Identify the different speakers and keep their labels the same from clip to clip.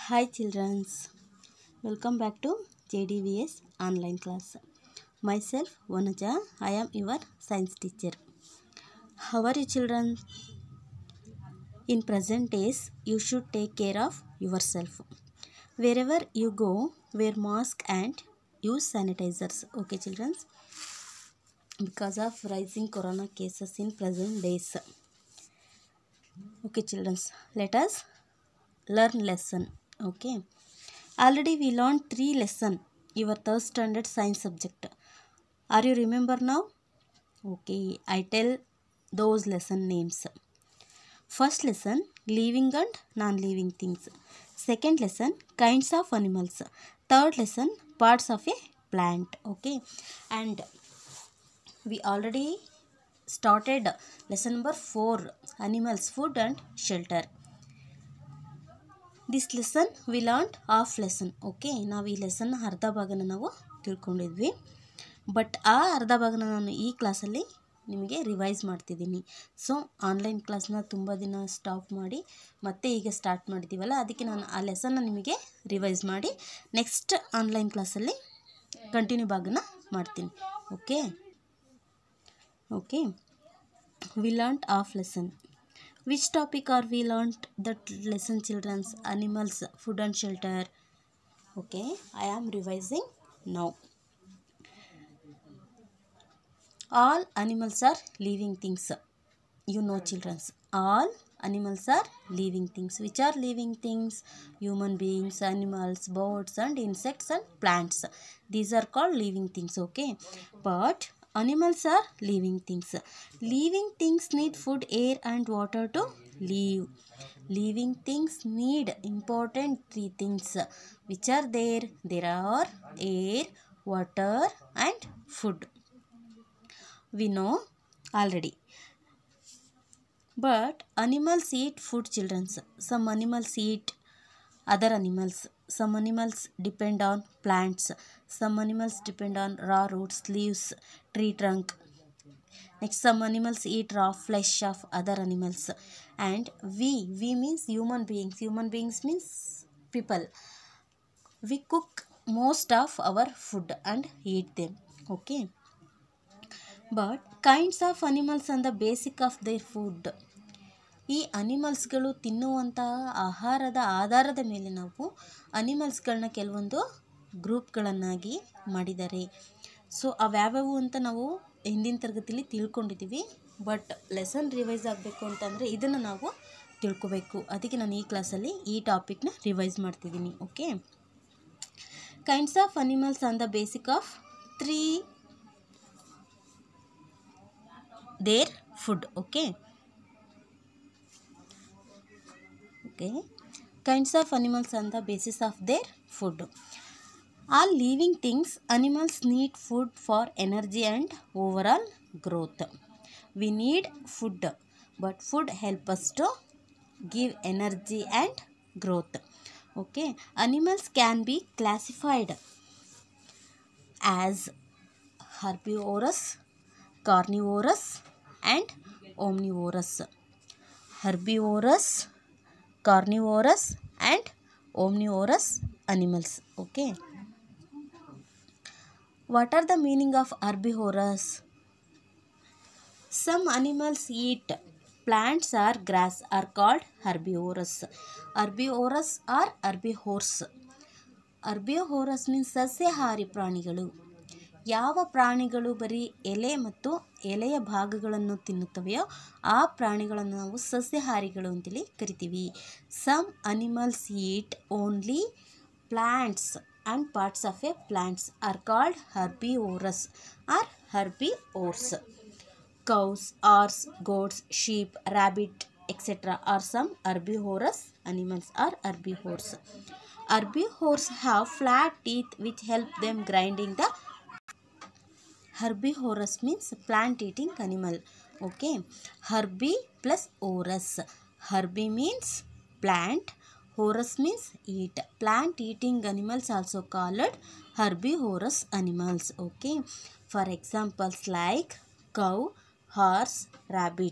Speaker 1: Hi childrens, welcome back to JDVS online class. Myself Vanaja, I am your science teacher. How are you children? In present days, you should take care of yourself. Wherever you go, wear mask and use sanitizers. Okay children? Because of rising corona cases in present days. Okay children, let us learn lesson okay already we learned three lesson your third standard science subject are you remember now okay i tell those lesson names first lesson living and non-living things second lesson kinds of animals third lesson parts of a plant okay and we already started lesson number 4 animals food and shelter this lesson we learnt of lesson okay ನಾವು ಈ lesson ಅರ್ಧ ಭಾಗನ ನಾವು ತಿಳ್ಕೊಂಡಿದ್ವಿ but ಆ ಅರ್ಧ ಭಾಗನ ನಾನು ಈ ಕ್ಲಾಸಲ್ಲಿ ನಿಮಗೆ ರಿವೈಸ್ ಮಾಡ್ತಿದ್ದೀನಿ ಸೊ ಆನ್ಲೈನ್ ಕ್ಲಾಸ್ನ ತುಂಬ ದಿನ ಸ್ಟಾಪ್ ಮಾಡಿ ಮತ್ತೆ ಈಗ ಸ್ಟಾರ್ಟ್ ಮಾಡಿದ್ದೀವಲ್ಲ ಅದಕ್ಕೆ ನಾನು ಆ ಲೆಸನ್ನ ನಿಮಗೆ ರಿವೈಸ್ ಮಾಡಿ ನೆಕ್ಸ್ಟ್ ಆನ್ಲೈನ್ ಕ್ಲಾಸಲ್ಲಿ ಕಂಟಿನ್ಯೂ ಭಾಗನ ಮಾಡ್ತೀನಿ okay okay we learnt of lesson which topic are we learnt that lesson children's animals food and shelter okay i am revising now all animals are living things you know children's all animals are living things which are living things human beings animals birds and insects and plants these are called living things okay but animals are living things living things need food air and water to live living things need important three things which are there there are air water and food we know already but animals eat food children some animals eat other animals some animals depend on plants some animals depend on raw roots leaves tree trunk next some animals eat raw flesh of other animals and we we means human beings human beings means people we cook most of our food and eat them okay but kinds of animals and the basic of their food ಈ ಅನಿಮಲ್ಸ್ಗಳು ತಿನ್ನುವಂತಹ ಆಹಾರದ ಆಧಾರದ ಮೇಲೆ ನಾವು ಅನಿಮಲ್ಸ್ಗಳನ್ನ ಕೆಲವೊಂದು ಗ್ರೂಪ್ಗಳನ್ನಾಗಿ ಮಾಡಿದ್ದಾರೆ so ಅವ್ಯಾವ್ಯಾವು ಅಂತ ನಾವು ಹಿಂದಿನ ತರಗತಿಲಿ ತಿಳ್ಕೊಂಡಿದ್ದೀವಿ ಬಟ್ ಲೆಸನ್ ರಿವೈಸ್ ಆಗಬೇಕು ಅಂತಂದರೆ ಇದನ್ನು ನಾವು ತಿಳ್ಕೊಬೇಕು ಅದಕ್ಕೆ ನಾನು ಈ ಕ್ಲಾಸಲ್ಲಿ ಈ ಟಾಪಿಕ್ನ ರಿವೈಸ್ ಮಾಡ್ತಿದ್ದೀನಿ okay kinds of animals on the basic of three their food okay okay kinds of animals on the basis of their food all living things animals need food for energy and overall growth we need food but food help us to give energy and growth okay animals can be classified as herbivorous carnivorous and omnivorous herbivorous carnivorous and omnivorous animals okay what are the meaning of herbivorous some animals eat plants or grass are called herbivorous herbivorous or herbivores herbivorous means ಸಸ್ಯಾಹಾರಿ ಪ್ರಾಣಿಗಳು ಯಾವ ಪ್ರಾಣಿಗಳು ಬರೀ ಎಲೆ ಮತ್ತು ಎಲೆಯ ಭಾಗಗಳನ್ನು ತಿನ್ನುತ್ತವೆಯೋ ಆ ಪ್ರಾಣಿಗಳನ್ನು ನಾವು ಸಸ್ಯಾಹಾರಿಗಳು ಅಂತೇಳಿ ಕರಿತೀವಿ some animals eat only plants and parts of a plants are called herbivorous are herbivores cows horses goats sheep rabbit etcetera are some herbivorous animals are herbivores herbivores have flat teeth which help them grinding the herbivorous means plant eating animal okay herbi plus orus herbi means plant horus means eat plant eating animals also called herbivorous animals okay for examples like cow horse rabbit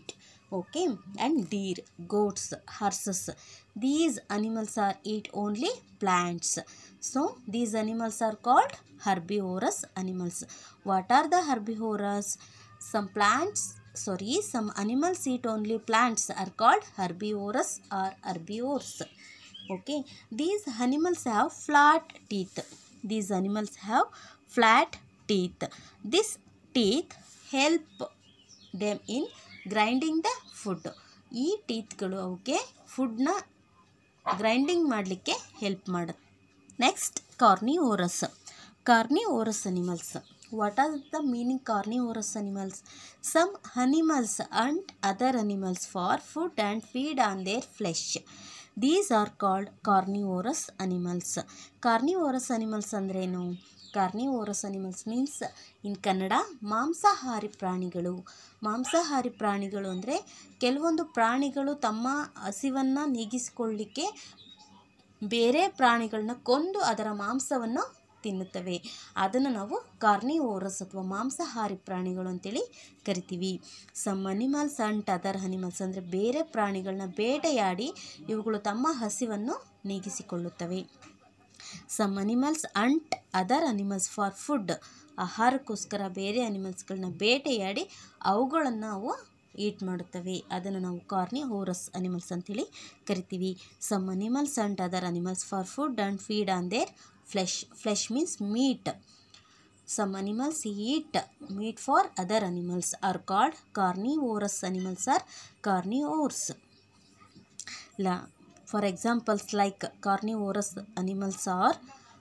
Speaker 1: okay and deer goats horses these animals are eat only plants so these animals are called herbivorous animals what are the herbivorous some plants sorry some animals eat only plants are called herbivorous or herbivores okay these animals have flat teeth these animals have flat teeth this teeth help them in grinding the food ಈ ಟೀತ್ಗಳು ಅವಕ್ಕೆ ಫುಡ್ನ grinding ಮಾಡಲಿಕ್ಕೆ help ಮಾಡುತ್ತೆ next carnivorous carnivorous animals what are the meaning carnivorous animals some animals hunt other animals for food and feed on their flesh these are called carnivorous animals carnivorous animals ಅಂದ್ರೇನು carnivorous animals means in Kannada ಮಾಂಸಾಹಾರಿ ಪ್ರಾಣಿಗಳು ಮಾಂಸಾಹಾರಿ ಪ್ರಾಣಿಗಳು ಅಂದರೆ ಕೆಲವೊಂದು ಪ್ರಾಣಿಗಳು ತಮ್ಮ ಹಸಿವನ್ನು ನೀಗಿಸಿಕೊಳ್ಳಿಕ್ಕೆ ಬೇರೆ ಪ್ರಾಣಿಗಳನ್ನ ಕೊಂದು ಅದರ ಮಾಂಸವನ್ನು ತಿನ್ನುತ್ತವೆ ಅದನ್ನು ನಾವು ಕಾರ್ನಿವೋರಸ್ ಅಥವಾ ಮಾಂಸಾಹಾರಿ ಪ್ರಾಣಿಗಳು ಅಂತೇಳಿ ಕರಿತೀವಿ some animals hunt other animals ಅಂದರೆ ಬೇರೆ ಪ್ರಾಣಿಗಳನ್ನ ಬೇಟೆಯಾಡಿ ಇವುಗಳು ತಮ್ಮ ಹಸಿವನ್ನು ನೀಗಿಸಿಕೊಳ್ಳುತ್ತವೆ some animals hunt other animals for food ಆಹಾರಕ್ಕೋಸ್ಕರ ಬೇರೆ ಅನಿಮಲ್ಸ್ಗಳನ್ನ ಬೇಟೆಯಾಡಿ ಅವುಗಳನ್ನು ನಾವು ಈಟ್ ಮಾಡುತ್ತವೆ ಅದನ್ನು ನಾವು ಕಾರ್ನಿ ಹೋರಸ್ ಅನಿಮಲ್ಸ್ ಅಂತೇಳಿ ಕರಿತೀವಿ some animals hunt other animals for food and feed on their flesh flesh means meat some animals eat meat for other animals are called carnivorous animals are carnivores ಲ for examples like carnivorous animals are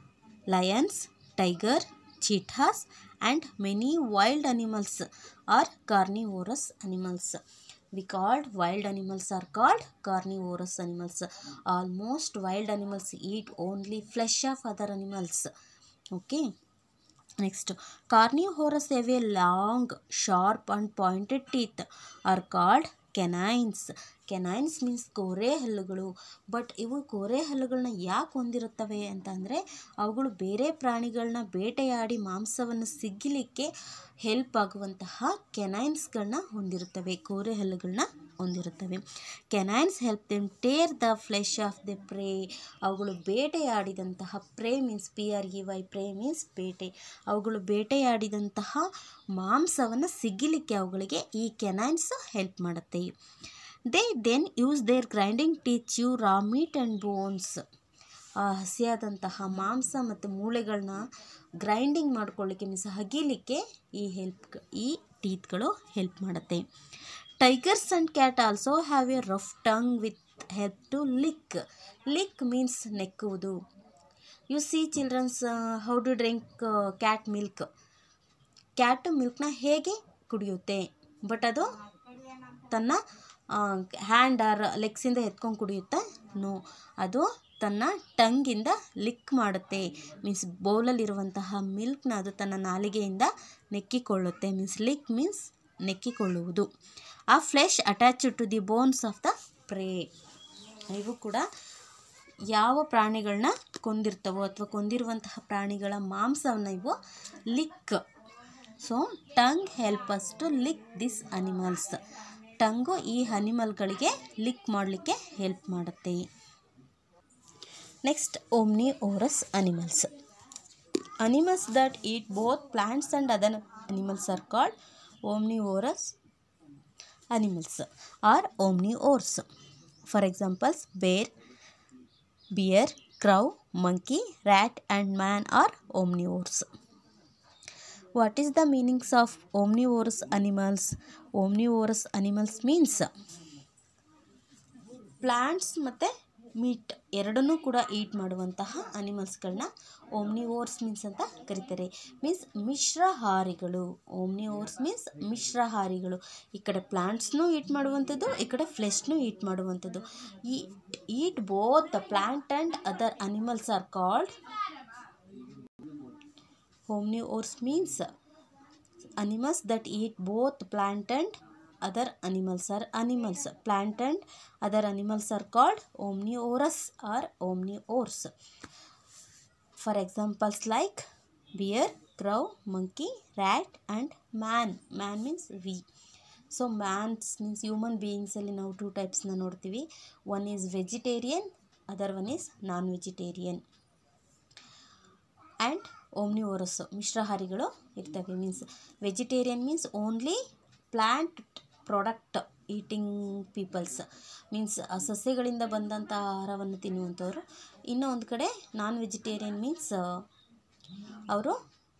Speaker 1: lions tiger cheetahs and many wild animals are carnivorous animals we called wild animals are called carnivorous animals almost wild animals eat only flesh of other animals okay next carnivorous have a long sharp and pointed teeth are called canines canines means ಕೋರೆ ಹಲ್ಲುಗಳು but ಇವು ಕೋರೆ ಹಲ್ಲುಗಳನ್ನ ಯಾಕೆ ಹೊಂದಿರುತ್ತವೆ ಅಂತಂದರೆ ಅವುಗಳು ಬೇರೆ ಪ್ರಾಣಿಗಳನ್ನ ಬೇಟೆಯಾಡಿ ಮಾಂಸವನ್ನು ಸಿಗ್ಗಲಿಕ್ಕೆ ಹೆಲ್ಪ್ ಆಗುವಂತಹ ಕೆನೈನ್ಸ್ಗಳನ್ನ ಹೊಂದಿರುತ್ತವೆ ಕೋರೆ ಹಲ್ಲುಗಳನ್ನ ಹೊಂದಿರುತ್ತವೆ canines help them tear the flesh of the prey ಅವುಗಳು ಬೇಟೆಯಾಡಿದಂತಹ prey means P R E Y prey means ಬೇಟೆ ಅವುಗಳು ಬೇಟೆಯಾಡಿದಂತಹ ಮಾಂಸವನ್ನು ಸಿಗ್ಗಲಿಕ್ಕೆ ಅವುಗಳಿಗೆ ಈ ಕೆನೈನ್ಸ್ ಹೆಲ್ಪ್ ಮಾಡುತ್ತೆ they then use their grinding teeth you raw meat and bones ಆ ಹಸಿಯಾದಂತಹ ಮಾಂಸ ಮತ್ತು ಮೂಳೆಗಳನ್ನ ಗ್ರೈಂಡಿಂಗ್ ಮಾಡ್ಕೊಳ್ಳಿಕ್ಕೆ ಮೀನ್ಸ್ ಹಗೀಲಿಕ್ಕೆ ಈ ಹೆಲ್ಪ್ ಈ ಟೀತ್ಗಳು ಹೆಲ್ಪ್ ಮಾಡುತ್ತೆ tigers and cat also have a rough tongue with help to lick lick means ನೆಕ್ಕುವುದು you see childrens how to drink cat milk cat ಮಿಲ್ಕ್ನ ಹೇಗೆ ಕುಡಿಯುತ್ತೆ ಬಟ್ ಅದು ತನ್ನ ಹ್ಯಾಂಡ್ ಆರ್ ಲೆಗ್ಸಿಂದ ಎತ್ಕೊಂಡು ಕುಡಿಯುತ್ತಾ ನೋ ಅದು ತನ್ನ ಟಂಗಿಂದ ಲಿಕ್ ಮಾಡುತ್ತೆ ಮೀನ್ಸ್ ಬೌಲಲ್ಲಿರುವಂತಹ ಮಿಲ್ಕ್ನ ಅದು ತನ್ನ ನಾಲಿಗೆಯಿಂದ ನೆಕ್ಕಿಕೊಳ್ಳುತ್ತೆ ಮೀನ್ಸ್ ಲಿಕ್ ಮೀನ್ಸ್ ನೆಕ್ಕಿಕೊಳ್ಳುವುದು ಆ flesh attach to the bones of the prey ಇವು ಕೂಡ ಯಾವ ಪ್ರಾಣಿಗಳನ್ನ ಕೊಂದಿರ್ತವೋ ಅಥವಾ ಕೊಂದಿರುವಂತಹ ಪ್ರಾಣಿಗಳ ಮಾಂಸವನ್ನು ಇವು lick so tongue help us to lick this animals tongue ಈ ಅನಿಮಲ್ಗಳಿಗೆ ಲಿಕ್ ಮಾಡಲಿಕ್ಕೆ ಹೆಲ್ಪ್ ಮಾಡುತ್ತೆ next omnivorous animals animals that eat both plants and other animals are called omnivorous animals are omnivores for examples bear bear crow monkey rat and man are omnivores what is the meanings of omnivorous animals omnivorous animals means plants ಮತ್ತು meat ಎರಡನ್ನೂ ಕೂಡ ಈಟ್ ಮಾಡುವಂತಹ ಅನಿಮಲ್ಸ್ಗಳನ್ನ ಓಮ್ನಿವೋರ್ಸ್ means ಅಂತ ಕರೀತಾರೆ means ಮಿಶ್ರಹಾರಿಗಳು ಓಮ್ನಿವೋರ್ಸ್ means ಮಿಶ್ರಹಾರಿಗಳು ಈ ಕಡೆ ಪ್ಲ್ಯಾಂಟ್ಸ್ನೂ ಈಟ್ ಮಾಡುವಂಥದ್ದು ಈ ಕಡೆ ಫ್ಲೆಶ್ನೂ ಈಟ್ ಮಾಡುವಂಥದ್ದು ಈ eat both the plant and other animals are called omnivores means animals that eat both plant and other animals are animals plant and other animals are called omnivorous or omnivores for examples like bear crow monkey rat and man man means we so mans means human ಬೀಯಿಂಗ್ಸಲ್ಲಿ ನಾವು two ಟೈಪ್ಸ್ನ ನೋಡ್ತೀವಿ one is vegetarian other one is non vegetarian and omnivorous ಮಿಶ್ರಾಹಾರಿಗಳು ಇರ್ತವೆ means vegetarian means only plant product eating peoples means ಸಸ್ಯಗಳಿಂದ ಬಂದಂಥ ಆಹಾರವನ್ನು ತಿನ್ನುವಂಥವ್ರು ಇನ್ನೂ ಒಂದು ಕಡೆ ನಾನ್ ವೆಜಿಟೇರಿಯನ್ ಮೀನ್ಸ್ ಅವರು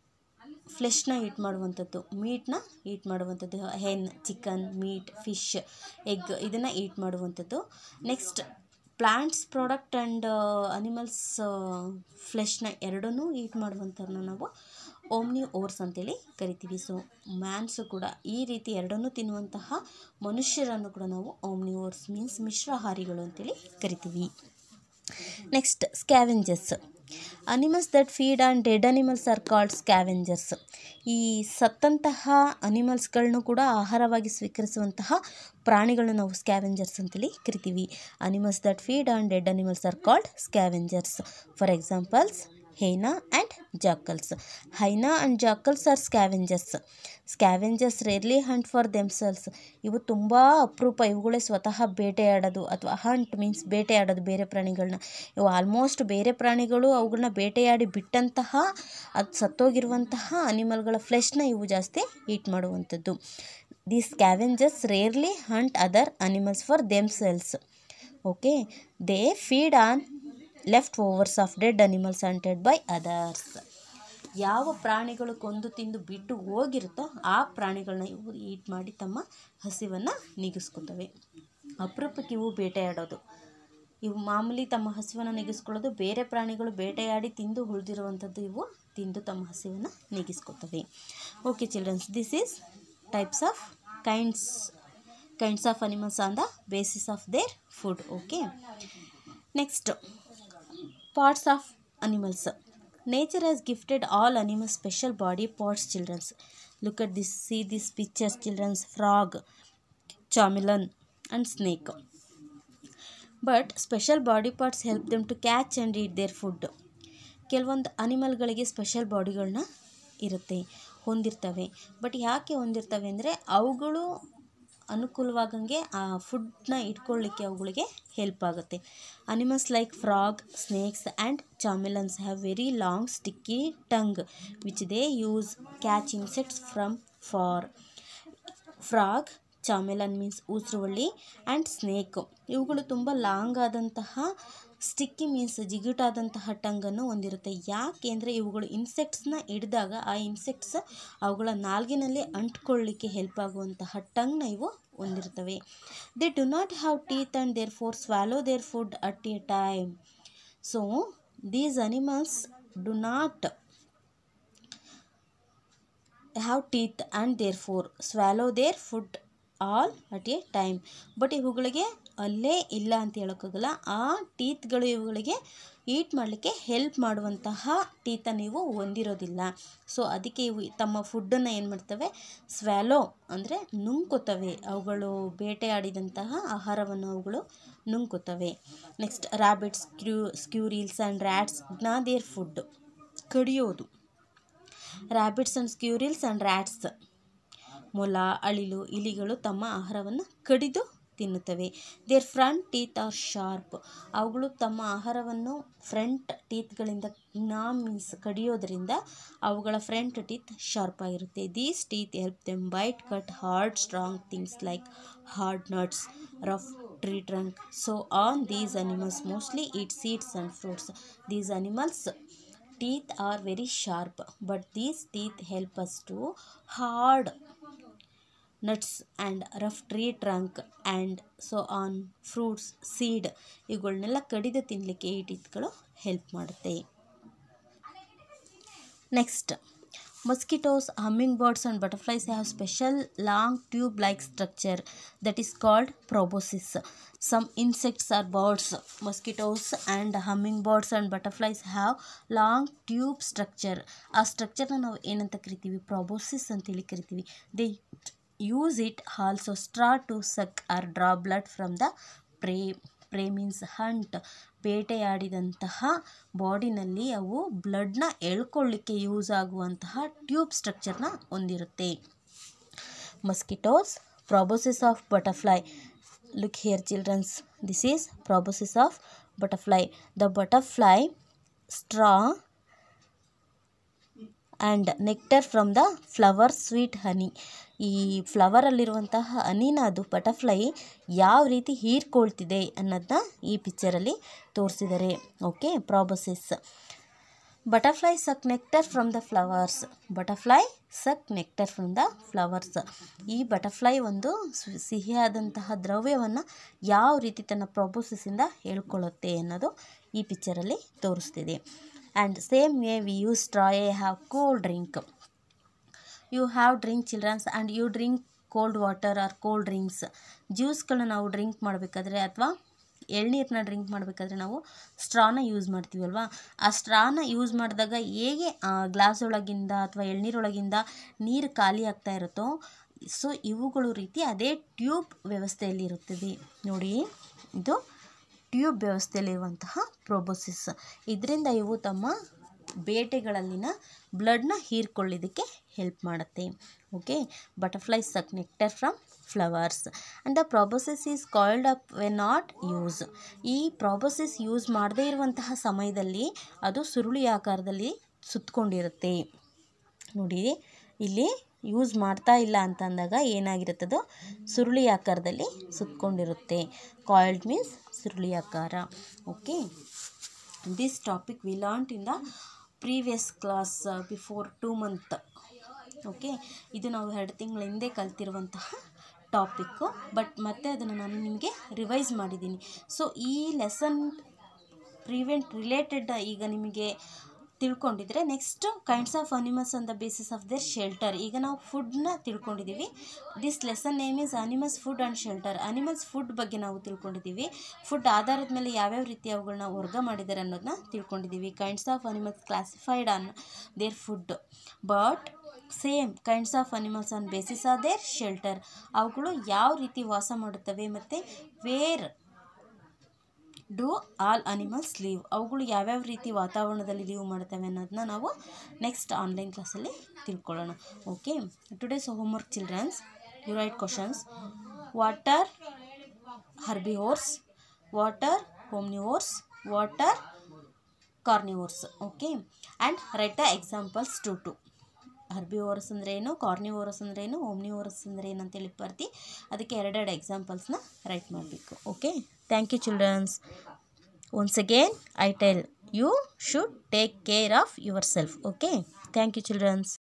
Speaker 1: ಫ್ಲೆಶ್ನ ಈಟ್ ಮಾಡುವಂಥದ್ದು ಮೀಟ್ನ ಈಟ್ ಮಾಡುವಂಥದ್ದು ಹೆನ್ ಚಿಕನ್ ಮೀಟ್ ಫಿಶ್ ಎಗ್ ಇದನ್ನು ಈಟ್ ಮಾಡುವಂಥದ್ದು next plants product and animals ಫ್ಲೆಶ್ನ ಎರಡನ್ನೂ ಈಟ್ ಮಾಡುವಂಥವ್ರನ್ನ ನಾವು ಓಮ್ನಿ ಓರ್ಸ್ ಅಂತೇಳಿ ಕರಿತೀವಿ ಸೊ ಮ್ಯಾನ್ಸು ಕೂಡ ಈ ರೀತಿ ಎರಡನ್ನೂ ತಿನ್ನುವಂತಹ ಮನುಷ್ಯರನ್ನು ಕೂಡ ನಾವು ಓಮ್ನಿ ಓರ್ಸ್ ಮೀನ್ಸ್ ಮಿಶ್ರಾಹಾರಿಗಳು ಅಂತೇಳಿ ಕರಿತೀವಿ next scavengers animals that feed on dead animals are called scavengers ಈ ಸತ್ತಂತಹ ಅನಿಮಲ್ಸ್ಗಳನ್ನೂ ಕೂಡ ಆಹಾರವಾಗಿ ಸ್ವೀಕರಿಸುವಂತಹ ಪ್ರಾಣಿಗಳನ್ನ ನಾವು ಸ್ಕ್ಯಾವೆಂಜರ್ಸ್ ಅಂತೇಳಿ ಕರಿತೀವಿ animals that feed on dead animals are called scavengers for examples hyena and jackals hyena and jackals are scavengers scavengers rarely hunt for themselves ಇವು ತುಂಬ ಅಪರೂಪ ಇವುಗಳೇ ಸ್ವತಃ ಬೇಟೆಯಾಡೋದು ಅಥವಾ ಹಂಟ್ ಮೀನ್ಸ್ ಬೇಟೆಯಾಡೋದು ಬೇರೆ ಪ್ರಾಣಿಗಳನ್ನ ಇವು ಆಲ್ಮೋಸ್ಟ್ ಬೇರೆ ಪ್ರಾಣಿಗಳು ಅವುಗಳನ್ನ ಬೇಟೆಯಾಡಿ ಬಿಟ್ಟಂತಹ ಅದು ಸತ್ತೋಗಿರುವಂತಹ ಅನಿಮಲ್ಗಳ ಫ್ಲೆಶ್ನ ಇವು ಜಾಸ್ತಿ ಈಟ್ ಮಾಡುವಂಥದ್ದು the scavengers rarely hunt other animals for themselves okay they feed on leftovers of dead animals hunted by others ಯಾವ ಪ್ರಾಣಿಗಳು ಕೊಂದು ತಿಂದು ಬಿಟ್ಟು ಹೋಗಿರುತ್ತೋ ಆ ಪ್ರಾಣಿಗಳನ್ನ ಇವು ಈಟ್ ಮಾಡಿ ತಮ್ಮ ಹಸಿವನ್ನು ನೀಗಿಸ್ಕೊತವೆ ಅಪರೂಪಕ್ಕೆ ಇವು ಬೇಟೆಯಾಡೋದು ಇವು ಮಾಮೂಲಿ ತಮ್ಮ ಹಸಿವನ್ನು ನೀಗಿಸ್ಕೊಳ್ಳೋದು ಬೇರೆ ಪ್ರಾಣಿಗಳು ಬೇಟೆಯಾಡಿ ತಿಂದು ಉಳಿದಿರುವಂಥದ್ದು ಇವು ತಿಂದು ತಮ್ಮ ಹಸಿವನ್ನು ನೀಗಿಸ್ಕೊತವೆ okay childrens this is types of kinds kinds of animals on the basis of their food okay next parts of animals nature has gifted all animals special body parts childrens look at this see these pictures childrens frog chameleon and snake but special body parts help them to catch and eat their food ಕೆಲವೊಂದು ಅನಿಮಲ್ಗಳಿಗೆ special ಬಾಡಿಗಳನ್ನ ಇರುತ್ತೆ ಹೊಂದಿರ್ತವೆ but ಯಾಕೆ ಹೊಂದಿರ್ತವೆ ಅಂದರೆ ಅವುಗಳು ಅನುಕೂಲವಾಗಂಗೆ ಆ ಫುಡ್ನ ಇಟ್ಕೊಳ್ಳಿಕ್ಕೆ ಅವುಗಳಿಗೆ ಹೆಲ್ಪ್ ಆಗುತ್ತೆ animals like frog snakes and chameleons have very long sticky tongue which they use catch insects from for frog chameleon means ಉಸಿರುವಳ್ಳಿ ಆ್ಯಂಡ್ ಸ್ನೇಕ್ ಇವುಗಳು ತುಂಬ ಲಾಂಗ್ ಆದಂತಹ ಸ್ಟಿಕ್ಕಿ ಮೀನ್ಸ್ ಜಿಗುಟಾದಂತಹ ಟಂಗನ್ನು ಹೊಂದಿರುತ್ತೆ ಯಾಕೆ ಅಂದರೆ ಇವುಗಳು ಇನ್ಸೆಕ್ಟ್ಸ್ನ ಹಿಡಿದಾಗ ಆ ಇನ್ಸೆಕ್ಟ್ಸ್ ಅವುಗಳ ನಾಲ್ಗಿನಲ್ಲಿ ಅಂಟ್ಕೊಳ್ಳಿಕ್ಕೆ ಹೆಲ್ಪ್ ಆಗುವಂತಹ ಟಂಗ್ನ ಇವು ಹೊಂದಿರ್ತವೆ they do not have teeth and therefore swallow their food at a time so these animals do not have teeth and therefore swallow their food all at a time but ಇವುಗಳಿಗೆ ಅಲ್ಲೇ ಇಲ್ಲ ಅಂತ ಹೇಳೋಕ್ಕಾಗಲ್ಲ ಆ ಟೀತ್ಗಳು ಇವುಗಳಿಗೆ ಈಟ್ ಮಾಡಲಿಕ್ಕೆ help ಮಾಡುವಂತಹ ಟೀತನ್ನು ಇವು ಹೊಂದಿರೋದಿಲ್ಲ ಸೊ ಅದಕ್ಕೆ ಇವು ತಮ್ಮ ಫುಡ್ಡನ್ನು ಏನು ಮಾಡ್ತವೆ ಸ್ವ್ಯಾಲೋ ಅಂದರೆ ನುಂಗ್ಕೋತವೆ ಅವುಗಳು ಬೇಟೆಯಾಡಿದಂತಹ ಆಹಾರವನ್ನು ಅವುಗಳು ನುಂಗ್ಕೋತವೆ next rabbits crew squirrels and rats gnaw their food ಕಡಿಯೋದು rabbits and squirrels and rats ಮೊಲ ಅಳಿಲು ಇಲಿಗಳು ತಮ್ಮ ಆಹಾರವನ್ನು ಕಡಿದು ತಿನ್ನುತ್ತವೆ their front teeth are sharp ಅವುಗಳು ತಮ್ಮ ಆಹಾರವನ್ನು ಫ್ರಂಟ್ ಟೀತ್ಗಳಿಂದ ನಾ ಮೀನ್ಸ್ ಕಡಿಯೋದ್ರಿಂದ ಅವುಗಳ ಫ್ರಂಟ್ ಟೀತ್ ಶಾರ್ಪ್ ಆಗಿರುತ್ತೆ these teeth help them bite cut hard strong things like hard nuts rough tree trunk. So on these animals mostly eat seeds and fruits. These animals teeth are very sharp, but these teeth help us to hard nuts and rough tree trunk and so on fruits seed ಇವುಗಳನ್ನೆಲ್ಲ ಕಡಿದು ತಿನ್ನಲಿಕ್ಕೆ ಈ ಟೀತ್ಗಳು help ಮಾಡುತ್ತೆ next mosquitoes hummingbirds and butterflies have special long tube like structure that is called proboscis some insects or birds mosquitoes and hummingbirds and butterflies have long tube structure ಆ ಸ್ಟ್ರಕ್ಚರ್ನ ನಾವು ಏನಂತ ಕರಿತೀವಿ proboscis ಅಂತೇಳಿ ಕರಿತೀವಿ they use it also straw to suck or draw blood from the prey prey means hunt ಬೇಟೆಯಾಡಿದಂತಹ ಬಾಡಿನಲ್ಲಿ ಅವು ಬ್ಲಡ್ನ ಎಳ್ಕೊಳ್ಳಿಕ್ಕೆ ಯೂಸ್ ಆಗುವಂತಹ ಟ್ಯೂಬ್ ಸ್ಟ್ರಕ್ಚರ್ನ ಹೊಂದಿರುತ್ತೆ mosquitoes proboscis of butterfly look here childrens this is proboscis of butterfly the butterfly straw and nectar from the flower sweet honey ಈ ಫ್ಲವರಲ್ಲಿರುವಂತಹ ಹನಿನ ಅದು ಬಟರ್ಫ್ಲೈ ಯಾವ ರೀತಿ ಹೀರ್ಕೊಳ್ತಿದೆ ಅನ್ನೋದನ್ನ ಈ ಪಿಕ್ಚರಲ್ಲಿ ತೋರಿಸಿದ್ದಾರೆ okay proboscis butterfly suck nectar from the flowers butterfly suck nectar from the flowers ಈ ಬಟರ್ಫ್ಲೈ ಒಂದು ಸ್- ಸಿಹಿಯಾದಂತಹ ದ್ರವ್ಯವನ್ನು ಯಾವ ರೀತಿ ತನ್ನ ಪ್ರೊಬೋಸಿಸಿಂದ ಹೇಳ್ಕೊಳ್ಳುತ್ತೆ ಅನ್ನೋದು ಈ ಪಿಕ್ಚರಲ್ಲಿ ತೋರಿಸ್ತಿದೆ and same way we use try have cold drink you have drink childrens and you drink cold water or cold drinks ಜ್ಯೂಸ್ಗಳನ್ನ ನಾವು ಡ್ರಿಂಕ್ ಮಾಡಬೇಕಾದ್ರೆ ಅಥವಾ ಎಳ್ನೀರನ್ನ ಡ್ರಿಂಕ್ ಮಾಡಬೇಕಾದ್ರೆ ನಾವು ಸ್ಟ್ರಾನ ಯೂಸ್ ಮಾಡ್ತೀವಲ್ವಾ ಆ ಸ್ಟ್ರಾನ ಯೂಸ್ ಮಾಡಿದಾಗ ಹೇಗೆ ಗ್ಲಾಸ್ ಒಳಗಿಂದ ಅಥವಾ ಎಳ್ನೀರೊಳಗಿಂದ ನೀರು ಖಾಲಿ ಆಗ್ತಾ ಇರುತ್ತೋ ಸೊ ಇವುಗಳು ರೀತಿ ಅದೇ ಟ್ಯೂಬ್ ವ್ಯವಸ್ಥೆಯಲ್ಲಿ ಇರುತ್ತದೆ ನೋಡಿ ಇದು ಟ್ಯೂಬ್ ವ್ಯವಸ್ಥೆಯಲ್ಲಿರುವಂತಹ ಪ್ರೋಬೋಸಿಸ್ ಇದರಿಂದ ಇವು ತಮ್ಮ ಬೇಟೆಗಳಲ್ಲಿನ ಬ್ಲಡ್ನ ಹೀರ್ಕೊಳ್ಳೋದಕ್ಕೆ ಹೆಲ್ಪ್ ಮಾಡುತ್ತೆ okay butterfly suck nectar from flowers and the proboscis is called up we not use ಈ ಪ್ರಾಬೊಸಿಸ್ ಯೂಸ್ ಮಾಡದೇ ಇರುವಂತಹ ಸಮಯದಲ್ಲಿ ಅದು ಸುರುಳಿ ಆಕಾರದಲ್ಲಿ ಸುತ್ತಕೊಂಡಿರುತ್ತೆ ನೋಡಿ ಇಲ್ಲಿ ಯೂಸ್ ಮಾಡ್ತಾ ಇಲ್ಲ ಅಂತ ಅಂದಾಗ ಏನಾಗಿರುತ್ತದೋ ಸುರುಳಿ ಆಕಾರದಲ್ಲಿ ಸುತ್ತಕೊಂಡಿರುತ್ತೆ ಕಾಯಿಲ್ಡ್ ಮೀನ್ಸ್ ಸುರುಳಿ ಆಕಾರ okay this topic we learnt in the previous class before two month okay ಇದು ನಾವು ಎರಡು ತಿಂಗಳ ಹಿಂದೆ ಕಲ್ತಿರುವಂತಹ ಟಾಪಿಕ್ಕು ಬಟ್ ಮತ್ತೆ ಅದನ್ನು ನಾನು ನಿಮಗೆ ರಿವೈಸ್ ಮಾಡಿದ್ದೀನಿ ಸೊ ಈ ಲೆಸನ್ ಪ್ರಿವೆಂಟ್ ರಿಲೇಟೆಡ್ ಈಗ ನಿಮಗೆ ತಿಳ್ಕೊಂಡಿದ್ರೆ next kinds of animals on the basis of their shelter ಈಗ ನಾವು ಫುಡ್ನ ತಿಳ್ಕೊಂಡಿದ್ದೀವಿ this lesson name is animals food and shelter animals food ಬಗ್ಗೆ ನಾವು ತಿಳ್ಕೊಂಡಿದ್ದೀವಿ ಫುಡ್ ಆಧಾರದ ಮೇಲೆ ಯಾವ್ಯಾವ ರೀತಿ ಅವುಗಳನ್ನ ವರ್ಗ ಮಾಡಿದ್ದಾರೆ ಅನ್ನೋದನ್ನ ತಿಳ್ಕೊಂಡಿದ್ದೀವಿ kinds of animals classified on their food but same kinds of animals on basis of their shelter ಅವುಗಳು ಯಾವ ರೀತಿ ವಾಸ ಮಾಡುತ್ತವೆ ಮತ್ತು where do all animals live ಅವುಗಳು ಯಾವ್ಯಾವ ರೀತಿ ವಾತಾವರಣದಲ್ಲಿ ಲೀವ್ ಮಾಡ್ತವೆ ಅನ್ನೋದನ್ನ ನಾವು ನೆಕ್ಸ್ಟ್ ಆನ್ಲೈನ್ ಕ್ಲಾಸಲ್ಲಿ ತಿಳ್ಕೊಳ್ಳೋಣ okay today's homework childrens you write questions what are herbivores what are omnivores what are carnivores okay and write the examples two two herbivorous ಅಂದ್ರೆ ಏನು ಕಾರ್ನಿವೋರಸ್ ಅಂದ್ರೆ ಏನು ಓಮ್ನಿವೋರಸ್ ಅಂದ್ರೆ ಏನು ಅಂತೇಳಿ ಬರ್ತಿ ಅದಕ್ಕೆ ಎರಡೆರಡು ಎಕ್ಸಾಂಪಲ್ಸ್ನ ರೈಟ್ ಮಾಡಬೇಕು okay thank you childrens once again I tell you should take care of yourself okay thank you children's